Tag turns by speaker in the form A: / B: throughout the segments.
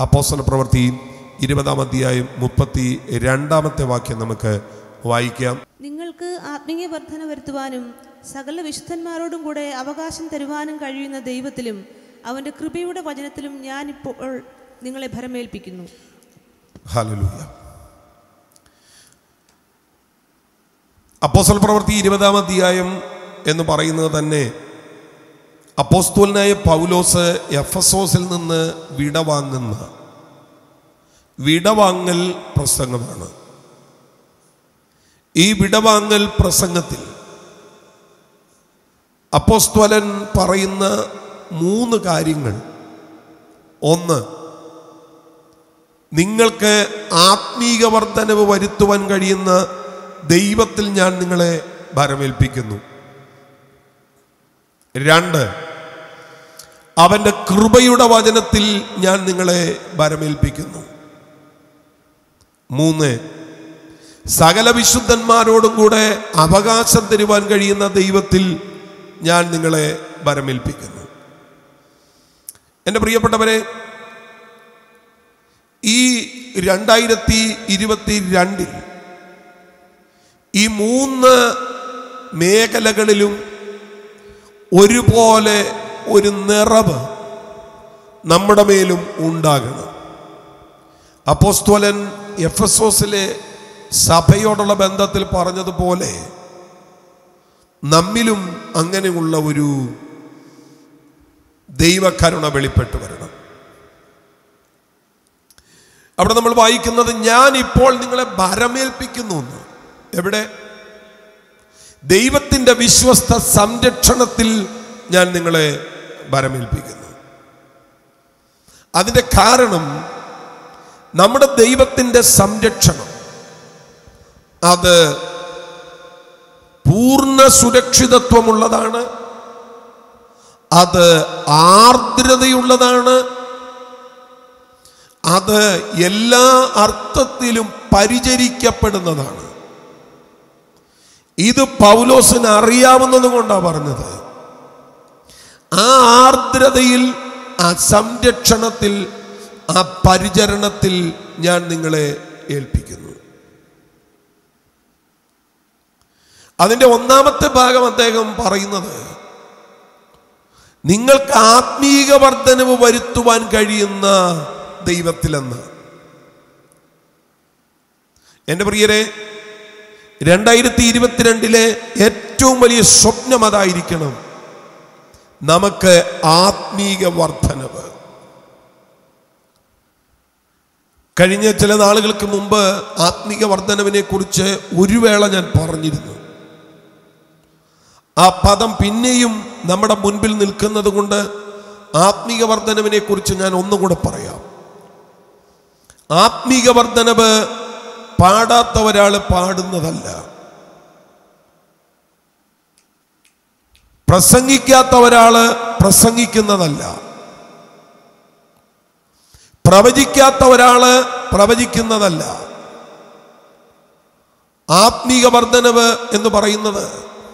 A: അപ്പോസ്തല പ്രവൃത്തി ഇരുപതാം അധ്യായം മുപ്പത്തി രണ്ടാമത്തെ വാക്യം നമുക്ക് വായിക്കാം
B: നിങ്ങൾക്ക് ആത്മീയ വർധന വരുത്തുവാനും സകല വിശുദ്ധന്മാരോടും കൂടെ അവകാശം തരുവാനും കഴിയുന്ന ദൈവത്തിലും അവൻ്റെ കൃപയുടെ വചനത്തിലും ഞാൻ ഇപ്പോൾ നിങ്ങളെ ഭരമേൽപ്പിക്കുന്നു
A: ഹല്ലേലൂയ അപ്പോസ്തല പ്രവൃത്തി ഇരുപതാം അധ്യായം എന്ന് പറയുന്നത് തന്നെ അപ്പോസ്തോലനായ പൗലോസ് എഫസോസിൽ നിന്ന് വിടവാങ്ങുന്ന വിടവാങ്ങൽ പ്രസംഗമാണ് ഈ വിടവാങ്ങൽ പ്രസംഗത്തിൽ അപ്പോസ്തോലൻ പറയുന്ന മൂന്ന് കാര്യങ്ങൾ ഒന്ന് നിങ്ങൾക്ക് ആത്മീക വർധനവ് വരുത്തുവാൻ കഴിയുന്ന ദൈവത്തിൽ ഞാൻ നിങ്ങളെ ഭരമേൽപ്പിക്കുന്നു രണ്ട് അവൻ്റെ കൃപയുടെ വചനത്തിൽ ഞാൻ നിങ്ങളെ ഭരമേൽപ്പിക്കുന്നു മൂന്ന് സകല വിശുദ്ധന്മാരോടും കൂടെ അവകാശം തരുവാൻ കഴിയുന്ന ദൈവത്തിൽ ഞാൻ നിങ്ങളെ ഭരമേൽപ്പിക്കുന്നു എൻ്റെ പ്രിയപ്പെട്ടവരെ ഈ രണ്ടായിരത്തി ഇരുപത്തി രണ്ടിൽ ഈ മൂന്ന് മേഖലകളിലും ഒരുപോലെ ഒരു നിറവ് നമ്മുടെ മേലും ഉണ്ടാകണം അപ്പോസ്തോലൻ എഫസോസിലെ സഭയോടുള്ള ബന്ധത്തിൽ പറഞ്ഞതുപോലെ നമ്മിലും അങ്ങനെയുള്ള ഒരു ദൈവകരുണ വെളിപ്പെട്ട് വരണം അവിടെ നമ്മൾ വായിക്കുന്നത് ഞാൻ ഇപ്പോൾ നിങ്ങളെ ഭരമേൽപ്പിക്കുന്നു എന്ന് എവിടെ ദൈവത്തിൻ്റെ വിശ്വസ്ത സംരക്ഷണത്തിൽ ഞാൻ നിങ്ങളെ ഭരമേൽപ്പിക്കുന്നു അതിൻ്റെ കാരണം നമ്മുടെ ദൈവത്തിൻ്റെ സംരക്ഷണം അത് പൂർണ്ണ സുരക്ഷിതത്വമുള്ളതാണ് അത് ആർദ്രതയുള്ളതാണ് അത് എല്ലാ അർത്ഥത്തിലും പരിചരിക്കപ്പെടുന്നതാണ് ഇത് പൗലോസിന് അറിയാവുന്നത് കൊണ്ടാണ് പറഞ്ഞത് ആ ആർദ്രതയിൽ ആ സംരക്ഷണത്തിൽ ആ പരിചരണത്തിൽ ഞാൻ നിങ്ങളെ ഏൽപ്പിക്കുന്നു അതിൻ്റെ ഒന്നാമത്തെ ഭാഗം അദ്ദേഹം പറയുന്നത് നിങ്ങൾക്ക് ആത്മീക വർധനവ് വരുത്തുവാൻ കഴിയുന്ന ദൈവത്തിലെന്ന് എൻ്റെ പ്രിയരെ രണ്ടായിരത്തി ഇരുപത്തിരണ്ടിലെ ഏറ്റവും വലിയ സ്വപ്നം അതായിരിക്കണം നമുക്ക് ആത്മീക വർധനവ് കഴിഞ്ഞ ചില നാളുകൾക്ക് മുമ്പ് ആത്മീക വർധനവിനെ കുറിച്ച് ഒരു വേള ഞാൻ പറഞ്ഞിരുന്നു ആ പദം പിന്നെയും നമ്മുടെ മുൻപിൽ നിൽക്കുന്നത് കൊണ്ട് ആത്മീക വർധനവിനെ കുറിച്ച് ഞാൻ ഒന്നുകൂടെ പറയാം ആത്മീക വർധനവ് പാടാത്ത ഒരാൾ പാടുന്നതല്ല പ്രസംഗിക്കാത്ത ഒരാള് പ്രസംഗിക്കുന്നതല്ല പ്രവചിക്കാത്ത ഒരാള് പ്രവചിക്കുന്നതല്ല ആത്മീക വർധനവ് എന്ന് പറയുന്നത്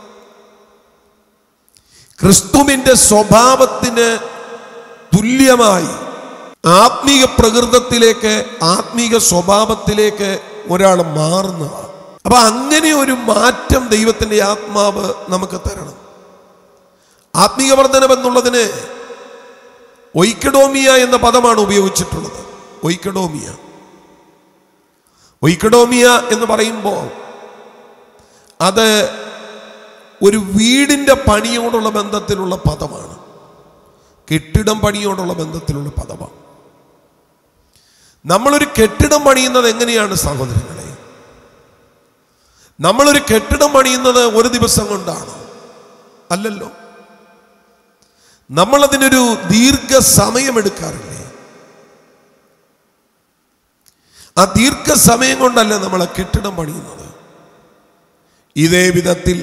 A: ക്രിസ്തുവിന്റെ സ്വഭാവത്തിന് തുല്യമായി ആത്മീക പ്രകൃതത്തിലേക്ക് ആത്മീക സ്വഭാവത്തിലേക്ക് ഒരാൾ മാറുന്നതാണ് അപ്പൊ അങ്ങനെ ഒരു മാറ്റം ദൈവത്തിന്റെ ആത്മാവ് നമുക്ക് തരണം ആത്മീക വർധനം എന്നുള്ളതിന് ഒയ്ക്കഡോമിയ എന്ന പദമാണ് ഉപയോഗിച്ചിട്ടുള്ളത് ഒയ്ക്കഡോമിയ ഒയ്ക്കഡോമിയ എന്ന് പറയുമ്പോൾ അത് ഒരു വീടിൻ്റെ പണിയോടുള്ള ബന്ധത്തിലുള്ള പദമാണ് കെട്ടിടം പണിയോടുള്ള ബന്ധത്തിലുള്ള പദമാണ് നമ്മളൊരു കെട്ടിടം പണിയുന്നത് എങ്ങനെയാണ് സഹോദരങ്ങളെ നമ്മളൊരു കെട്ടിടം പണിയുന്നത് ഒരു ദിവസം കൊണ്ടാണ് അല്ലല്ലോ നമ്മളതിനൊരു ദീർഘസമയം എടുക്കാറില്ലേ ആ ദീർഘസമയം കൊണ്ടല്ല നമ്മൾ ആ കെട്ടിടം പണിയുന്നത് ഇതേ വിധത്തിൽ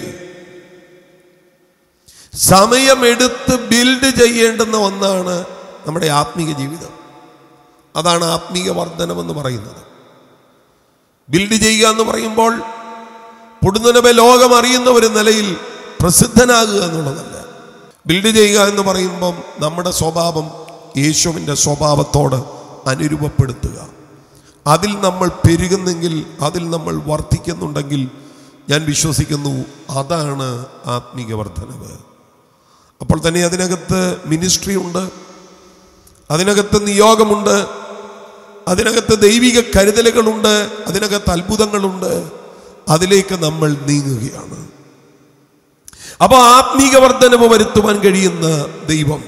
A: സമയമെടുത്ത് ബിൽഡ് ചെയ്യേണ്ടുന്ന ഒന്നാണ് നമ്മുടെ ആത്മീക ജീവിതം അതാണ് ആത്മീക വർധനമെന്ന് പറയുന്നത് ബിൽഡ് ചെയ്യുക എന്ന് പറയുമ്പോൾ പൊടുന്നനമെ ലോകം അറിയുന്ന ഒരു നിലയിൽ പ്രസിദ്ധനാകുക എന്നുള്ളതല്ല ബിൽഡ് ചെയ്യുക എന്ന് പറയുമ്പം നമ്മുടെ സ്വഭാവം യേശുവിൻ്റെ സ്വഭാവത്തോട് അനുരൂപപ്പെടുത്തുക അതിൽ നമ്മൾ പെരുകുന്നെങ്കിൽ അതിൽ നമ്മൾ വർദ്ധിക്കുന്നുണ്ടെങ്കിൽ ഞാൻ വിശ്വസിക്കുന്നു അതാണ് ആത്മീക വർധനവ് അപ്പോൾ തന്നെ അതിനകത്ത് മിനിസ്ട്രി ഉണ്ട് അതിനകത്ത് നിയോഗമുണ്ട് അതിനകത്ത് ദൈവിക കരുതലുകളുണ്ട് അതിനകത്ത് അത്ഭുതങ്ങളുണ്ട് അതിലേക്ക് നമ്മൾ നീങ്ങുകയാണ് അപ്പോൾ ആത്മീക വർധനവ് വരുത്തുവാൻ കഴിയുന്ന ദൈവം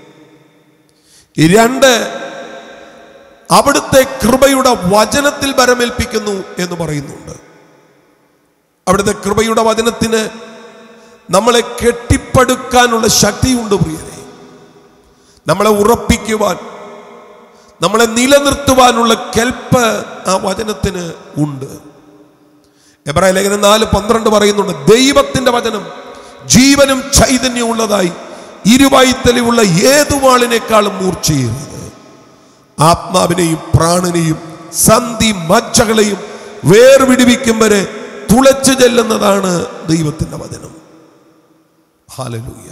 A: ഈ രണ്ട് അവിടുത്തെ കൃപയുടെ വചനത്തിൽ ബരമേൽപ്പിക്കുന്നു എന്ന് പറയുന്നുണ്ട് അവിടുത്തെ കൃപയുടെ വചനത്തിന് നമ്മളെ കെട്ടിപ്പടുക്കാനുള്ള ശക്തിയുണ്ട് പ്രിയരെ നമ്മളെ ഉറപ്പിക്കുവാൻ നമ്മളെ നിലനിർത്തുവാനുള്ള കെൽപ്പ് ആ വചനത്തിന് ഉണ്ട് എബ്രായ ലേഖനം നാല് പന്ത്രണ്ട് പറയുന്നുണ്ട് ദൈവത്തിന്റെ വചനം ജീവനും ചൈതന്യവും ഉള്ളതായി ഇരുവായുത്തലിയുള്ള ഏതു വാളിനേക്കാളും മൂർച്ചയേറിയത് ആത്മാവിനെയും പ്രാണനെയും സന്ധി മജ്ജകളെയും വേർവിടിവിക്കും വരെ തുളച്ചു ചെല്ലുന്നതാണ് ദൈവത്തിന്റെ വചനം ഹാലലൂയ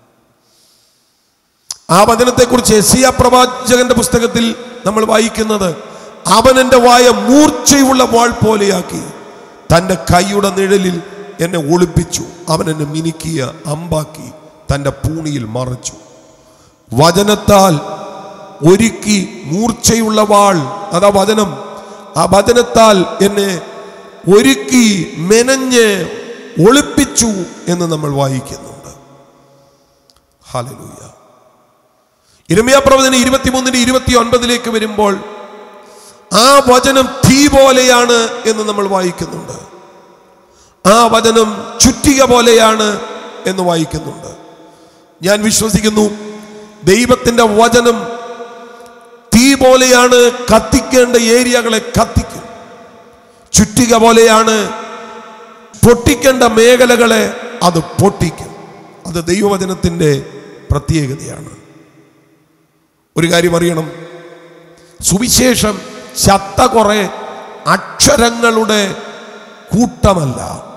A: ആ വചനത്തെക്കുറിച്ച് എസിയ പ്രവാചകന്റെ പുസ്തകത്തിൽ നമ്മൾ വായിക്കുന്നത് അവൻ എൻ്റെ വായ മൂർച്ചയുള്ള വാൾ പോലെയാക്കി തൻ്റെ കൈയുടെ നിഴലിൽ എന്നെ ഒളിപ്പിച്ചു അവൻ എന്നെ മിനുക്കിയ അമ്പാക്കി തൻ്റെ പൂണിയിൽ മറച്ചു വചനത്താൽ ഒരുക്കി മൂർച്ചയുള്ള വാൾ അതാ വചനം ആ വചനത്താൽ എന്നെ ഒരുക്കി മെനഞ്ഞ് ഒളിപ്പിച്ചു എന്ന് നമ്മൾ വായിക്കുന്നുണ്ട് ഹാലലൂയ ഇരമിയ പ്രവചന ഇരുപത്തിമൂന്നിന് ഇരുപത്തി ഒൻപതിലേക്ക് വരുമ്പോൾ ആ വചനം തീ പോലെയാണ് എന്ന് നമ്മൾ വായിക്കുന്നുണ്ട് ആ വചനം ചുറ്റിക പോലെയാണ് എന്ന് വായിക്കുന്നുണ്ട് ഞാൻ വിശ്വസിക്കുന്നു ദൈവത്തിന്റെ വചനം തീ പോലെയാണ് കത്തിക്കേണ്ട ഏരിയകളെ കത്തിക്കും ചുറ്റിക പോലെയാണ് പൊട്ടിക്കേണ്ട മേഖലകളെ അത് പൊട്ടിക്കും അത് ദൈവവചനത്തിൻ്റെ പ്രത്യേകതയാണ് ഒരു കാര്യം അറിയണം സുവിശേഷം ചത്ത കുറെ അക്ഷരങ്ങളുടെ കൂട്ടമല്ല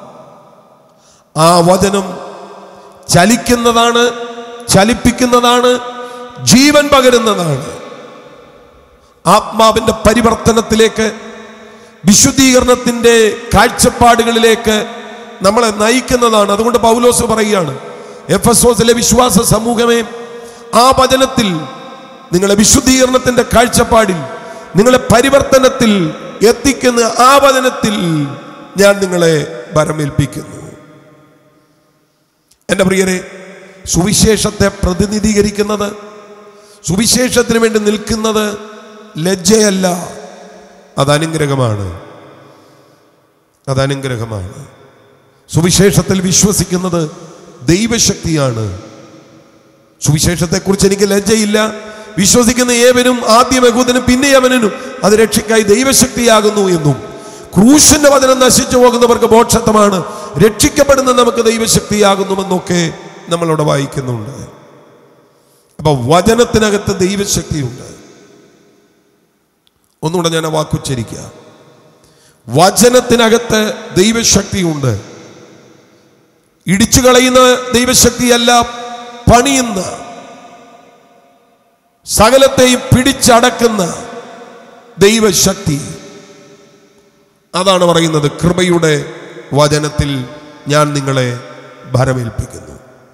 A: ആ വചനം ചലിക്കുന്നതാണ് ചലിപ്പിക്കുന്നതാണ് ജീവൻ പകരുന്നതാണ് ആത്മാവിന്റെ പരിവർത്തനത്തിലേക്ക് വിശുദ്ധീകരണത്തിന്റെ കാഴ്ചപ്പാടുകളിലേക്ക് നമ്മളെ നയിക്കുന്നതാണ് അതുകൊണ്ട് പൗലോസ് പറയുകയാണ് എഫ് എസ് ഓസിലെ വിശ്വാസ സമൂഹമേ ആ വചനത്തിൽ നിങ്ങളെ വിശുദ്ധീകരണത്തിന്റെ കാഴ്ചപ്പാടിൽ നിങ്ങളെ പരിവർത്തനത്തിൽ എത്തിക്കുന്ന ആ വചനത്തിൽ ഞാൻ നിങ്ങളെ വരമേൽപ്പിക്കുന്നു എൻ്റെ പ്രിയരെ സുവിശേഷത്തെ പ്രതിനിധീകരിക്കുന്നത് സുവിശേഷത്തിന് വേണ്ടി നിൽക്കുന്നത് ലജ്ജയല്ല അത് അനുഗ്രഹമാണ് അത് അനുഗ്രഹമാണ് സുവിശേഷത്തിൽ വിശ്വസിക്കുന്നത് ദൈവശക്തിയാണ് സുവിശേഷത്തെക്കുറിച്ച് എനിക്ക് ലജ്ജയില്ല വിശ്വസിക്കുന്ന ഏവനും ആദ്യം യഹൂദനും പിന്നെ യവനും അത് രക്ഷയ്ക്കായി ദൈവശക്തിയാകുന്നു എന്നും ക്രൂശിന്റെ വചനം നശിച്ചു പോകുന്നവർക്ക് മോക്ഷത്വമാണ് രക്ഷിക്കപ്പെടുന്ന നമുക്ക് ദൈവശക്തിയാകുന്നുവെന്നൊക്കെ നമ്മളവിടെ വായിക്കുന്നുണ്ട് അപ്പൊ വചനത്തിനകത്ത് ദൈവശക്തിയുണ്ട് ഒന്നുകൂടെ ഞാൻ ആ വാക്കുച്ചരിക്കുക വചനത്തിനകത്ത് ദൈവശക്തിയുണ്ട് ഇടിച്ചു കളയുന്ന ദൈവശക്തിയല്ല പണിയുന്ന സകലത്തെയും പിടിച്ചടക്കുന്ന ദൈവശക്തി അതാണ് പറയുന്നത് കൃപയുടെ വചനത്തിൽ ഞാൻ നിങ്ങളെ ഭരമേൽപ്പിക്കുന്നു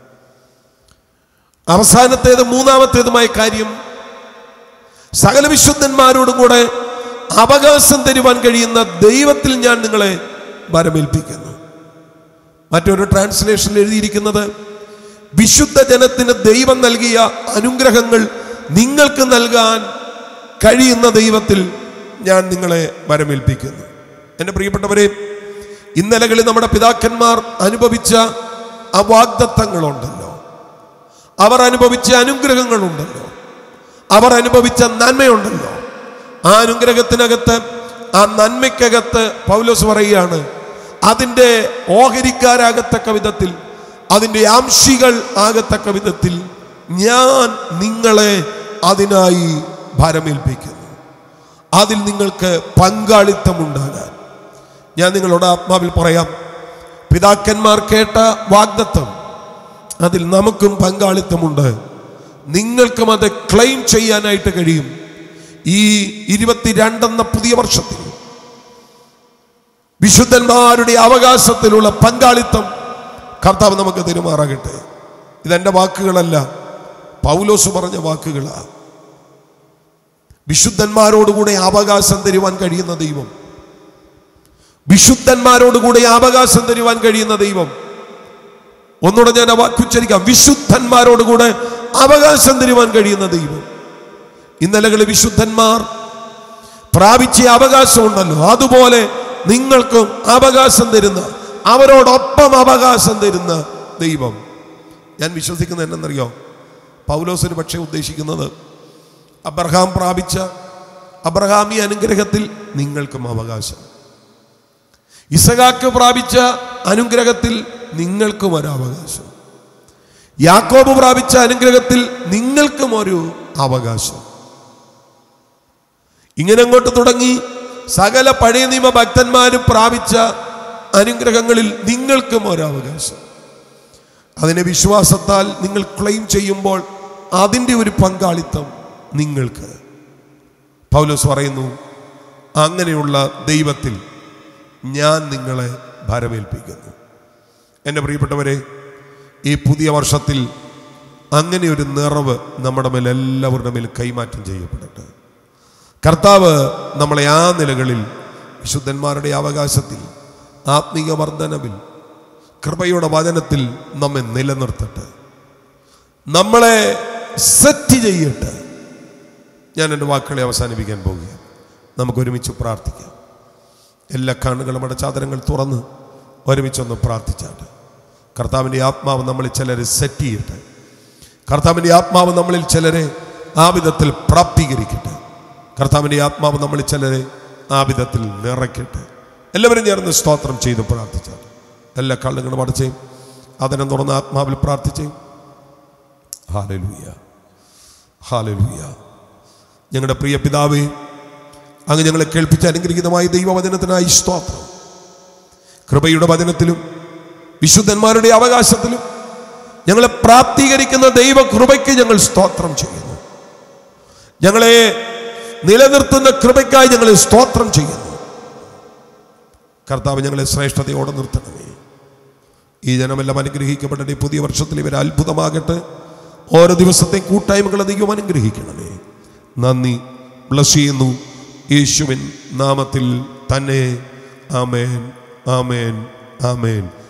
A: അവസാനത്തേത് മൂന്നാമത്തേതുമായ കാര്യം സകല വിശുദ്ധന്മാരോടും കൂടെ അവകാശം തരുവാൻ കഴിയുന്ന ദൈവത്തിൽ ഞാൻ നിങ്ങളെ ഭരമേൽപ്പിക്കുന്നു മറ്റൊരു ട്രാൻസ്ലേഷനിൽ എഴുതിയിരിക്കുന്നത് വിശുദ്ധ ജനത്തിന് ദൈവം നൽകിയ അനുഗ്രഹങ്ങൾ നിങ്ങൾക്ക് നൽകാൻ കഴിയുന്ന ദൈവത്തിൽ ഞാൻ നിങ്ങളെ വരമേൽപ്പിക്കുന്നു എൻ്റെ പ്രിയപ്പെട്ടവരെ ഇന്നലകളിൽ നമ്മുടെ പിതാക്കന്മാർ അനുഭവിച്ച ആ വാഗ്ദത്തങ്ങളുണ്ടല്ലോ അവർ അനുഭവിച്ച അനുഗ്രഹങ്ങളുണ്ടല്ലോ അവർ അനുഭവിച്ച നന്മയുണ്ടല്ലോ ആ അനുഗ്രഹത്തിനകത്ത് ആ നന്മയ്ക്കകത്ത് പൗലോസ് പറയുകയാണ് അതിൻ്റെ ഓഹരിക്കാരാകത്തക്ക വിധത്തിൽ അതിൻ്റെ ആംശികൾ ആകത്തക്ക വിധത്തിൽ ഞാൻ നിങ്ങളെ അതിനായി ഭാരമേൽപ്പിക്കുന്നു അതിൽ നിങ്ങൾക്ക് പങ്കാളിത്തമുണ്ടാകാൻ ഞാൻ നിങ്ങളോട് ആത്മാവിൽ പറയാം പിതാക്കന്മാർ കേട്ട വാഗ്ദത്തം അതിൽ നമുക്കും പങ്കാളിത്തമുണ്ട് നിങ്ങൾക്കും അത് ക്ലെയിം ചെയ്യാനായിട്ട് കഴിയും ഈ ഇരുപത്തിരണ്ടെന്ന പുതിയ വർഷത്തിൽ വിശുദ്ധന്മാരുടെ അവകാശത്തിലുള്ള പങ്കാളിത്തം കർത്താവ് നമുക്ക് തെരുമാറാകട്ടെ ഇതെന്റെ വാക്കുകളല്ല പൗലോസ് പറഞ്ഞ വാക്കുകളാ വിശുദ്ധന്മാരോടുകൂടെ അവകാശം തരുവാൻ കഴിയുന്ന ദൈവം വിശുദ്ധന്മാരോടുകൂടെ അവകാശം തരുവാൻ കഴിയുന്ന ദൈവം ഒന്നുകൂടെ ഞാൻ ആ വാക്കുച്ചരിക്കാം വിശുദ്ധന്മാരോടുകൂടെ അവകാശം തരുവാൻ കഴിയുന്ന ദൈവം ഇന്നലകളിൽ വിശുദ്ധന്മാർ പ്രാപിച്ച അവകാശമുണ്ടല്ലോ അതുപോലെ നിങ്ങൾക്കും അവകാശം തരുന്ന അവരോടൊപ്പം അവകാശം തരുന്ന ദൈവം ഞാൻ വിശ്വസിക്കുന്നത് എന്നറിയോ പൗലോസിന് പക്ഷേ ഉദ്ദേശിക്കുന്നത് അബ്രഹാം പ്രാപിച്ച അബ്രഹാമി അനുഗ്രഹത്തിൽ നിങ്ങൾക്കും അവകാശം ഇസഹാക്ക് പ്രാപിച്ച അനുഗ്രഹത്തിൽ നിങ്ങൾക്കും ഒരു അവകാശം യാക്കോബ് പ്രാപിച്ച അനുഗ്രഹത്തിൽ നിങ്ങൾക്കും ഒരു അവകാശം ഇങ്ങനെ അങ്ങോട്ട് തുടങ്ങി സകല പഴയ നിയമ ഭക്തന്മാരും പ്രാപിച്ച അനുഗ്രഹങ്ങളിൽ നിങ്ങൾക്കും ഒരു അവകാശം അതിനെ വിശ്വാസത്താൽ നിങ്ങൾ ക്ലെയിം ചെയ്യുമ്പോൾ അതിൻ്റെ ഒരു പങ്കാളിത്തം നിങ്ങൾക്ക് പൗലോസ് പറയുന്നു അങ്ങനെയുള്ള ദൈവത്തിൽ ഞാൻ നിങ്ങളെ ഭരമേൽപ്പിക്കുന്നു എൻ്റെ പ്രിയപ്പെട്ടവരെ ഈ പുതിയ വർഷത്തിൽ അങ്ങനെ ഒരു നിറവ് നമ്മുടെ മേൽ എല്ലാവരുടെ മേൽ കൈമാറ്റം ചെയ്യപ്പെടട്ടെ കർത്താവ് നമ്മളെ ആ നിലകളിൽ വിശുദ്ധന്മാരുടെ അവകാശത്തിൽ ആത്മീയ വർധനവിൽ കൃപയുടെ വചനത്തിൽ നമ്മെ നിലനിർത്തട്ടെ നമ്മളെ സെറ്റ് ചെയ്യട്ടെ ഞാൻ എൻ്റെ വാക്കുകളെ അവസാനിപ്പിക്കാൻ പോകുകയാണ് നമുക്ക് ഒരുമിച്ച് പ്രാർത്ഥിക്കാം എല്ലാ കണ്ണുകളും അടച്ചാദരങ്ങൾ തുറന്ന് ഒരുമിച്ചൊന്ന് പ്രാർത്ഥിച്ചാട്ട് കർത്താവിൻ്റെ ആത്മാവ് നമ്മളിൽ ചിലരെ സെറ്റ് ചെയ്യട്ടെ കർത്താവിൻ്റെ ആത്മാവ് നമ്മളിൽ ചിലരെ ആ വിധത്തിൽ പ്രാപ്തീകരിക്കട്ടെ കർത്താവിൻ്റെ ആത്മാവ് നമ്മളിൽ ചിലരെ ആ വിധത്തിൽ നിറയ്ക്കട്ടെ എല്ലാവരും ചേർന്ന് സ്തോത്രം ചെയ്ത് പ്രാർത്ഥിച്ചാട്ട് എല്ലാ കണ്ണുകളും അടച്ചേ അതിനെ തുറന്ന് ആത്മാവിൽ പ്രാർത്ഥിച്ചേ ഹാലലൂയ ഹാലലൂയ ഞങ്ങളുടെ പ്രിയ പിതാവേ അങ്ങ് ഞങ്ങളെ കേൾപ്പിച്ച അനുഗ്രഹീതമായ ദൈവവചനത്തിനായി സ്തോത്രം കൃപയുടെ വചനത്തിലും വിശുദ്ധന്മാരുടെ അവകാശത്തിലും ഞങ്ങളെ പ്രാപ്തീകരിക്കുന്ന ദൈവകൃപയ്ക്ക് ഞങ്ങൾ സ്തോത്രം ചെയ്യുന്നു ഞങ്ങളെ നിലനിർത്തുന്ന കൃപയ്ക്കായി ഞങ്ങളെ സ്തോത്രം ചെയ്യുന്നു കർത്താവ് ഞങ്ങളെ ശ്രേഷ്ഠതയോടെ നിർത്തണമേ ഈ ജനമെല്ലാം അനുഗ്രഹിക്കപ്പെടട്ടെ ഈ പുതിയ വർഷത്തിൽ ഇവർ അത്ഭുതമാകട്ടെ ഓരോ ദിവസത്തെ കൂട്ടായ്മകളെ ദൈവം അനുഗ്രഹിക്കണമേ നന്ദി ബ്ലസ് ചെയ്യുന്നു യേശുവിൻ നാമത്തിൽ തന്നെ ആമേൻ ആമേൻ ആമേൻ